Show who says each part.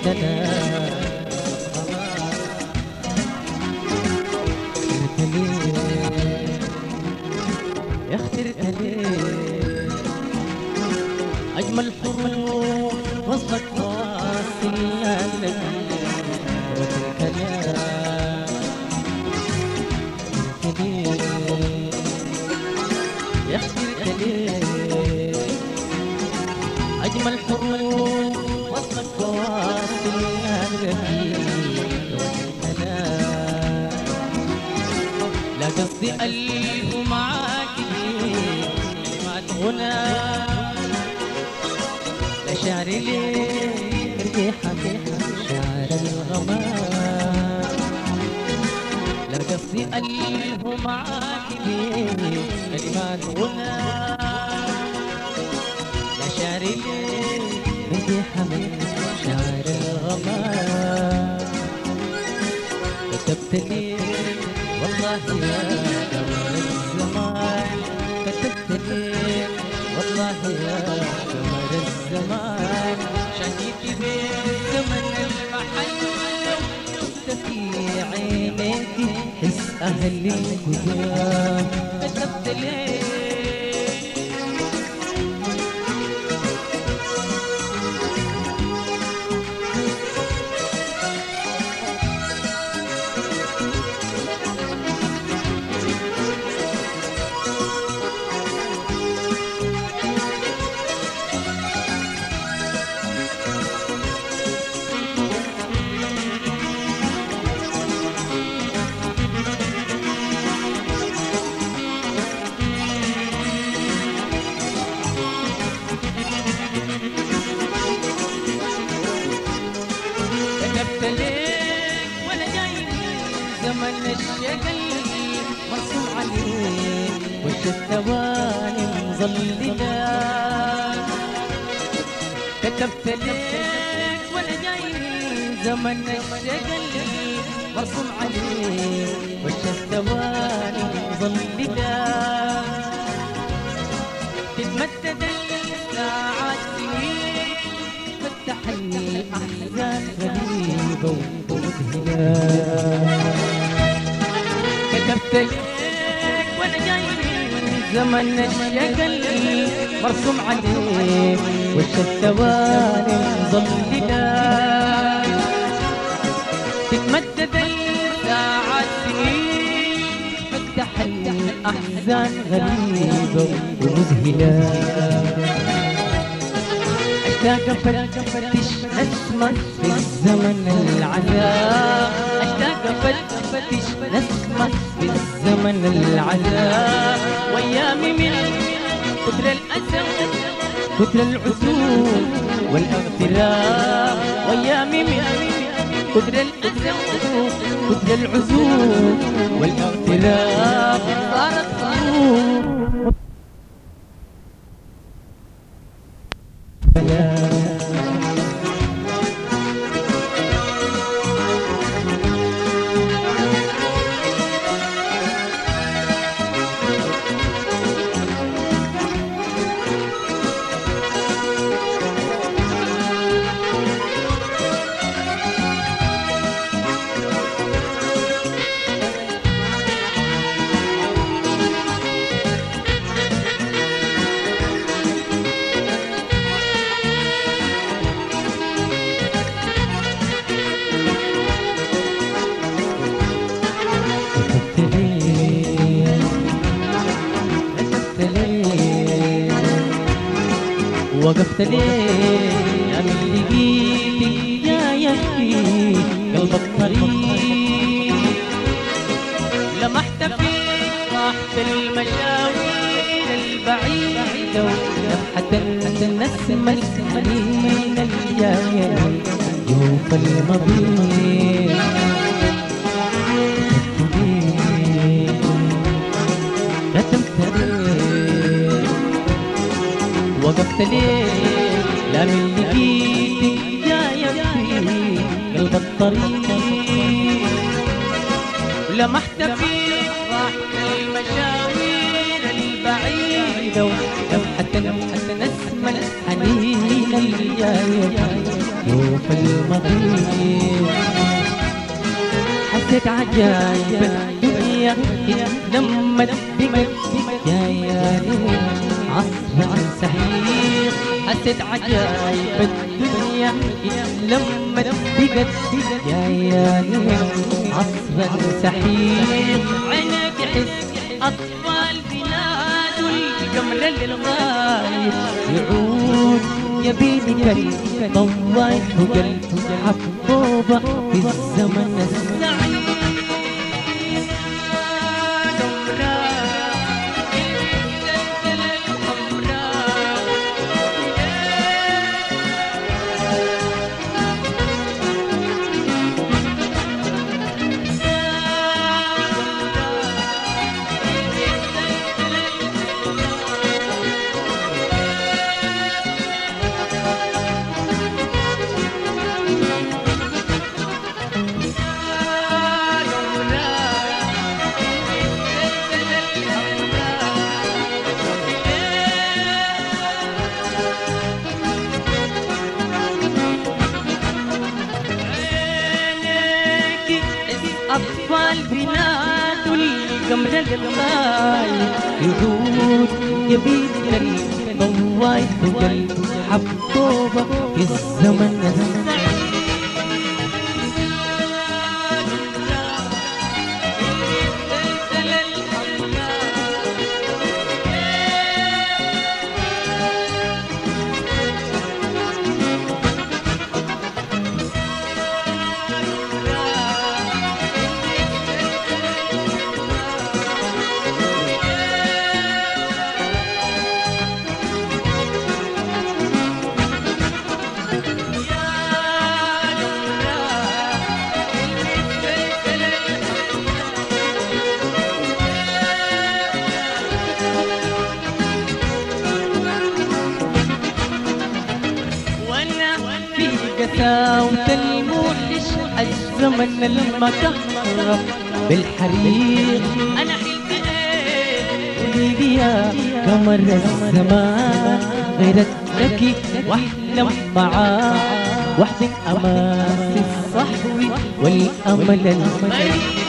Speaker 1: انا اخترت ليه يا اخترت ليه اجمل حروف وصفك واصل النبي الكلام ليه يا اخترت ليه اجمل حروف وصلك واصل الرفيق والكلام لا قصدي ألف معاك كلمات غنى لا شعر ليه ريحة شعر الغمام لا قصدي ألف معاك كلمات غنى لا شعر ليه ريحة شعر الغمام كتبت لي والله يا قمر الزمان كتبت لي والله يا قمر الزمان شهيتي بالزمن المحل شفت في عينيك حس أهل القدام كتبت لي كتبت لك ولا جاي زمن الشقل مرسوم عليه وش الثواني مظللة كتبت لك ولا جاي زمن الشقل مرسوم عليه وش الثواني مظللة تتمدد الساعات سنين فتح الأحزان غريبة ومذهلة كتبت لك وأنا جاي من زمن الشقل مرسوم عليه وش الثواني مظللة تتمدد الساعات سنين فتح الأحزان غريبة ومذهلة اشتاق افتش نسمة في الزمن العذاب اشتاق افتش نسمة في الزمن العذاب وايامي من كتر الاسى كتر العسول والاغتراب وايامي من كتر الاسى كتر العسول والاغتراب صارت صارت كتبت لي كتبت لي وقفت لي من لقيتك جاية في قلب الطريق لمحت فيك راحت المشاوير البعيدة ولمحة النسمة الحنين الجاية جوف المضيق كتبت ليه وقفت ليه لا من لقيتك جاية في قلب الطريق لمحت فيك راحت المشاوير البعيدة ولمحة نسمة الحنين الجاية يوم المضيق حسيت عجايب الدنيا لما بقت يا يا عصر سحيق حسيت عجايب الدنيا لما بقت يا يا عصر سحيق عينك حس أطفال بلاد القمر الغايب يعود يبيني كي طوايح وقلب حبوبة في الزمن السعيد أطفال بلاد القمر الغالي يعود يبيد كريم ضوايح وقلب حبوبة في الزمن السعيد في قساوة الموحش الزمن المكهرب بالحريق أنا حلت إيه قولي يا قمر الزمان غيرت لك واحلم معاك وحدك أماسي الصحوي والأمل المجيد